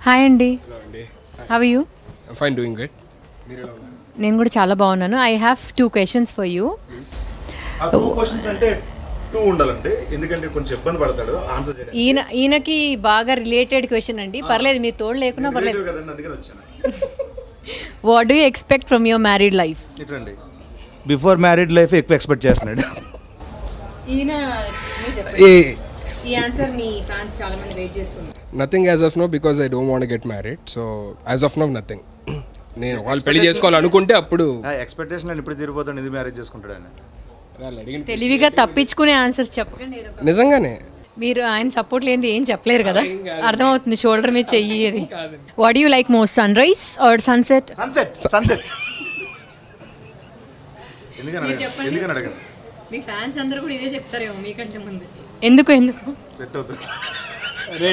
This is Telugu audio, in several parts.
హాయ్ అండి how you fine doing good మీరు ఎలా ఉన్నారు నేను కూడా చాలా బాగున్నాను I have two questions for you uh two questions అంటే టూ ఉండాలంటే ఎందుకంటే కొంచెం ఇబ్బంది పడతాడు ఆన్సర్ చేయడానికి ఈయన ఈయనకి బాగా రిలేటెడ్ క్వశ్చన్ అండి పర్లేదు మీరు తోడు లేకున్నా పర్లేదు Relative కదండి అందుకని వచ్చాను what do expect from your married life ఇట్రండి బిఫోర్ మ్యారీడ్ లైఫ్ ఎక్కువ ఎక్స్పెక్ట్ చేస్తున్నాడు ఈయన ఏ ఈ ఆన్సర్ మీ ఫ్యాన్స్ చాలా మంది వెయిట్ చేస్తున్నారు nothing as of no because I don't want get married so as of no nothing నేను వాళ్ళు పెళ్లి చేసుకోవాలనుకుంటే అప్పుడు ఎక్స్పెక్టేషన్ ఇప్పుడు తీరిపోతాడు ఇది మ్యారేజ్ చేసుకుంటాడు ఆయన వాళ్ళు అడిగిన తెలివిగా తప్పించుకునే ఆన్సర్స్ చెప్పకండి ఏదో ఒకటి. నిజంగానే మీరు ఆయన సపోర్ట్ లేనిది ఏం చెప్పలేరు కదా అర్థమవుతుంది షోల్డర్ మీద చెయ్యి అది what you like most sunrise or sunset sunset sunset ఎందుకని అడగను ఎందుకని అడగను మీ ఫ్యాన్స్ అందరూ కూడా ఇదే చెప్తారేమో మీకంటే ముందు ఎందుకు ఎందుకు సెట్ అవుతుంది రే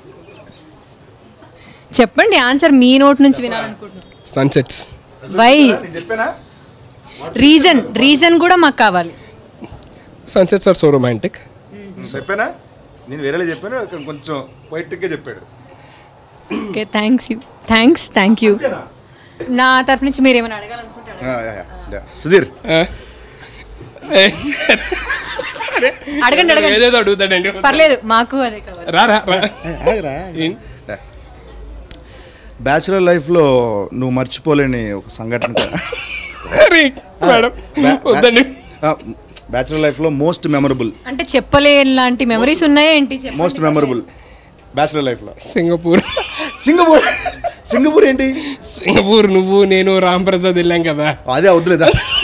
చెప్పండి ఆన్సర్ మీ నోట్ నుంచి వినాలనుకుంటున్నాను సన్సెట్స్ వై నేను చెప్పానా రీజన్ రీజన్ కూడా మాకు కావాలి సన్సెట్స్ ఆర్ సో రొమాంటిక్ చెప్పానా నేను వేరేలా చెప్పాను అక్కడ కొంచెం పొయిటిక్గా చెప్పాడు okay thanks you thanks thank you నా తరఫు నుంచి మీరు ఏమైనా అడగాలనుకుంటారా సుధీర్ అడగండి అడగండి ఏదేదో అడుగుతాడండి పర్లేదు మాకు అదే కావాలి రా రా రా ఏం? బ్యాచులర్ లైఫ్లో నువ్వు మర్చిపోలేని ఒక సంఘటన అరే, మేడం వద్దండి బ్యాచులర్ లైఫ్లో మోస్ట్ మెమరబుల్ అంటే చెప్పలేని లాంటి మెమరీస్ ఉన్నాయా ఏంటి చెప్పండి. మోస్ట్ మెమరబుల్ బ్యాచులర్ లైఫ్లో సింగపూర్ సింగపూర్ సింగపూర్ ఏంటి సింగపూర్ నువ్వు నేను రామ్ ప్రసాద్ వెళ్ళాం కదా అదే వద్దులేదా